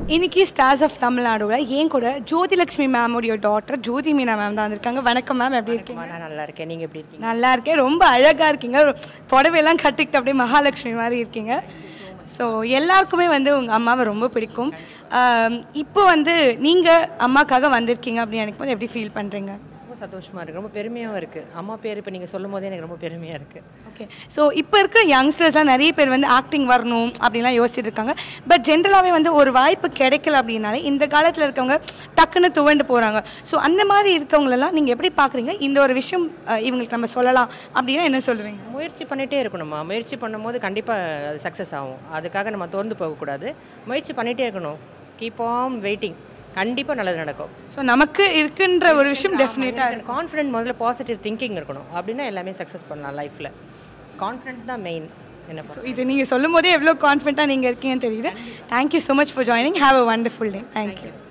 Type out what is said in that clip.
இன்னைக்கு stars of தமிழ்நாடுல ஏன் கூட ஜோதிலட்சுமி மேமுடைய டாட்டர் ஜோதி மீனா மேம் தான் வந்திருக்காங்க வணக்கம் மேம் எப்படி இருக்கீங்க நான் நல்லா இருக்கேன் நீங்கள் எப்படி இருக்கீங்க நல்லா இருக்கேன் ரொம்ப அழகாக இருக்கீங்க புடவையெல்லாம் கட்டிக்கிட்டு அப்படியே மகாலட்சுமி மாதிரி இருக்கீங்க ஸோ எல்லாருக்குமே வந்து உங்கள் அம்மாவை ரொம்ப பிடிக்கும் ஆம், இப்போ வந்து நீங்கள் அம்மாக்காக வந்திருக்கீங்க அப்படின்னு நினைக்கும் போது எப்படி ஃபீல் பண்ணுறீங்க ரொம்ப சந்தோஷமாக இருக்குது ரொம்ப பெருமையாகவும் இருக்குது அம்மா பேர் இப்போ நீங்கள் சொல்லும் போதே எனக்கு ரொம்ப பெருமையாக இருக்குது ஓகே ஸோ இப்போ இருக்க யங்ஸ்டர்ஸ்லாம் நிறைய பேர் வந்து ஆக்டிங் வரணும் அப்படிலாம் யோசிச்சுட்டு இருக்காங்க பட் ஜென்ரலாகவே வந்து ஒரு வாய்ப்பு கிடைக்கல அப்படின்னாலே இந்த காலத்தில் இருக்கவங்க டக்குன்னு துவண்டு போகிறாங்க ஸோ அந்த மாதிரி இருக்கவங்களெல்லாம் நீங்கள் எப்படி பார்க்குறீங்க இந்த ஒரு விஷயம் அஹ், இவங்களுக்கு நம்ம சொல்லலாம் அப்படின்னா என்ன சொல்லுவீங்க முயற்சி பண்ணிகிட்டே இருக்கணும்மா முயற்சி பண்ணும்போது கண்டிப்பாக அது சக்ஸஸ் ஆகும் அதுக்காக நம்ம தோர்ந்து போகக்கூடாது முயற்சி பண்ணிகிட்டே இருக்கணும் கீப் ஆன் வெயிட்டிங் கண்டிப்பாக நல்லது நடக்கும் ஸோ நமக்கு இருக்கின்ற ஒரு விஷயம் டெஃபினட்டாக இருக்கும் கான்ஃபிடென்ட் முதல்ல பாசிட்டிவ் திங்கிங் இருக்கணும் அப்படின்னா எல்லாமே சக்ஸஸ் பண்ணலாம் லைஃப்பில் கான்ஃபிடென்ட் தான் மெயின் என்ன ஸோ இது நீங்கள் சொல்லும் போதே எவ்வளோ கான்ஃபிடண்ட்டாக நீங்கள் இருக்கீங்கன்னு தெரியுது thank you so much for joining have a wonderful day thank you